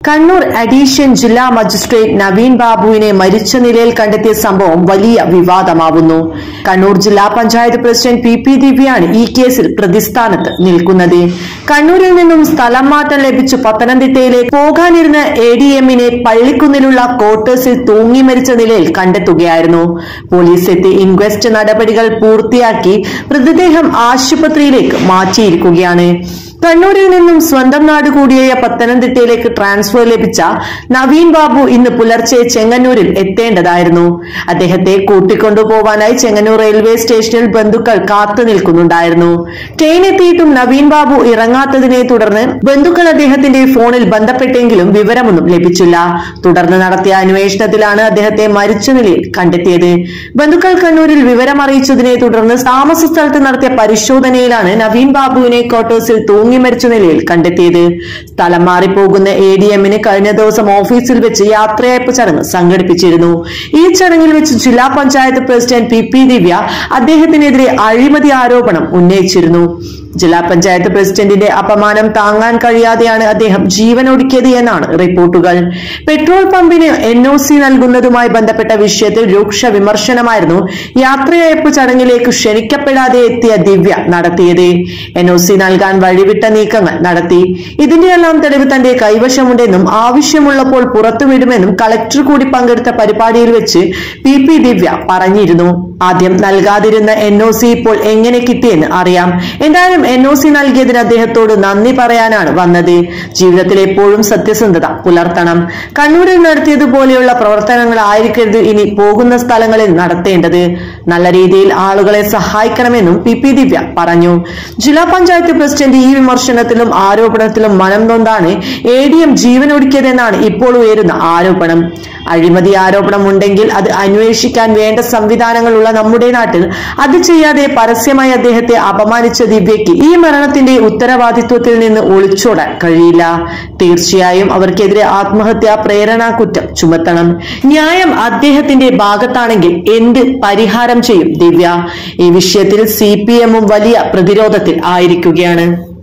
Kannur additional ജില്ലാ magistrate Naveen ബാബുവിനെ മരിച്ച നിലയിൽ കണ്ടെത്തിയ സംഭവം വലിയ വിവാദമാവുന്നു കണ്ണൂർ ജില്ലാ പഞ്ചായത്ത് പ്രസിഡന്റ് പി പി ദിവ്യാണ് ഈ കേസിൽ പ്രതിസ്ഥാനത്ത് നിൽക്കുന്നത് കണ്ണൂരിൽ നിന്നും സ്ഥലം മാറ്റം ലഭിച്ചു പത്തനംതിട്ടയിലേക്ക് പോകാനിരുന്ന എ ഡി എമ്മിനെ പള്ളിക്കുന്നിലുള്ള ക്വാർട്ടേഴ്സിൽ തൂങ്ങി മരിച്ച നിലയിൽ കണ്ടെത്തുകയായിരുന്നു പോലീസ് എത്തി ഇൻക്വസ്റ്റ് നടപടികൾ പൂർത്തിയാക്കി മൃതദേഹം ആശുപത്രിയിലേക്ക് മാറ്റിയിരിക്കുകയാണ് കണ്ണൂരിൽ നിന്നും സ്വന്തം നാട് കൂടിയായ പത്തനംതിട്ടയിലേക്ക് ട്രാൻസ്ഫർ ലഭിച്ച നവീൻ ബാബു ഇന്ന് പുലർച്ചെ ചെങ്ങന്നൂരിൽ എത്തേണ്ടതായിരുന്നു അദ്ദേഹത്തെ കൂട്ടിക്കൊണ്ടുപോവാനായി ചെങ്ങന്നൂർ റെയിൽവേ സ്റ്റേഷനിൽ ബന്ധുക്കൾ കാത്തു നിൽക്കുന്നുണ്ടായിരുന്നു ട്രെയിൻ എത്തിയിട്ടും നവീൻ ബാബു ഇറങ്ങാത്തതിനെ തുടർന്ന് ബന്ധുക്കൾ അദ്ദേഹത്തിന്റെ ഫോണിൽ ബന്ധപ്പെട്ടെങ്കിലും വിവരമൊന്നും ലഭിച്ചില്ല തുടർന്ന് നടത്തിയ അന്വേഷണത്തിലാണ് അദ്ദേഹത്തെ മരിച്ച നിലയിൽ കണ്ടെത്തിയത് ബന്ധുക്കൾ കണ്ണൂരിൽ വിവരം അറിയിച്ചതിനെ തുടർന്ന് താമസ സ്ഥലത്ത് നടത്തിയ പരിശോധനയിലാണ് നവീൻ ബാബുവിനെ ക്വാർട്ടേഴ്സിൽ തൂങ്ങി മരിച്ച നിലയിൽ കണ്ടെത്തിയത് സ്ഥലം മാറിപ്പോകുന്ന എ ഡി എമ്മിന് കഴിഞ്ഞ ദിവസം ഓഫീസിൽ വെച്ച് യാത്രയയപ്പ് ചടങ്ങ് സംഘടിപ്പിച്ചിരുന്നു ഈ ചടങ്ങിൽ വെച്ച് ജില്ലാ panchayat president P P Divya അദ്ദേഹത്തിനെതിരെ അഴിമതി ആരോപണം ഉന്നയിച്ചിരുന്നു ജില്ലാ പഞ്ചായത്ത് പ്രസിഡന്റിന്റെ അപമാനം താങ്ങാൻ കഴിയാതെയാണ് അദ്ദേഹം ജീവനൊടുക്കിയത് എന്നാണ് റിപ്പോർട്ടുകൾ പെട്രോൾ പമ്പിന് എൻ ഒ സി നൽകുന്നതുമായി ബന്ധപ്പെട്ട വിഷയത്തിൽ രൂക്ഷ വിമർശനമായിരുന്നു യാത്രയയപ്പ് ചടങ്ങിലേക്ക് ക്ഷണിക്കപ്പെടാതെ എത്തിയ ദിവ്യ നടത്തിയത് എൻ ഒ സി നൽകാൻ വഴിവിട്ട നീക്കങ്ങൾ നടത്തി ഇതിന്റെയെല്ലാം തെളിവ് തന്റെ കൈവശമുണ്ടെന്നും ആവശ്യമുള്ളപ്പോൾ പുറത്തുവിടുമെന്നും കളക്ടർ കൂടി പങ്കെടുത്ത പരിപാടിയിൽ വെച്ച് പി പി ദിവ്യ പറഞ്ഞിരുന്നു ആദ്യം നൽകാതിരുന്ന എൻ ഒ സി ഇപ്പോൾ എങ്ങനെ കിട്ടിയെന്ന് അറിയാം എന്തായാലും എൻ ഒ സി നൽകിയതിന് അദ്ദേഹത്തോട് നന്ദി പറയാനാണ് വന്നത് ജീവിതത്തിൽ എപ്പോഴും സത്യസന്ധത പുലർത്തണം കണ്ണൂരിൽ നടത്തിയതുപോലെയുള്ള പ്രവർത്തനങ്ങൾ ആയിരിക്കരുത് ഇനി പോകുന്ന സ്ഥലങ്ങളിൽ നടത്തേണ്ടത് നല്ല രീതിയിൽ ആളുകളെ സഹായിക്കണമെന്നും പി പി ദിവ്യ പറഞ്ഞു ജില്ലാ പഞ്ചായത്ത് പ്രസിഡന്റ് ഈ വിമർശനത്തിലും ആരോപണത്തിലും മനം നൊന്താണ് എ ഡി എം ജീവനൊടുക്കിയതെന്നാണ് ഇപ്പോൾ ഉയരുന്ന ആരോപണം അഴിമതി ആരോപണം ഉണ്ടെങ്കിൽ അത് അന്വേഷിക്കാൻ വേണ്ട സംവിധാനങ്ങളുള്ള നമ്മുടെ നാട്ടിൽ അത് ചെയ്യാതെ പരസ്യമായി അദ്ദേഹത്തെ അപമാനിച്ച ദിവ്യയ്ക്ക് ഈ മരണത്തിന്റെ ഉത്തരവാദിത്വത്തിൽ നിന്ന് ഒളിച്ചോടാൻ കഴിയില്ല തീർച്ചയായും അവർക്കെതിരെ ആത്മഹത്യാ പ്രേരണാ കുറ്റം ചുമത്തണം ന്യായം അദ്ദേഹത്തിന്റെ ഭാഗത്താണെങ്കിൽ എന്ത് പരിഹാരം ചെയ്യും ദിവ്യ ഈ വിഷയത്തിൽ സി വലിയ പ്രതിരോധത്തിൽ ആയിരിക്കുകയാണ്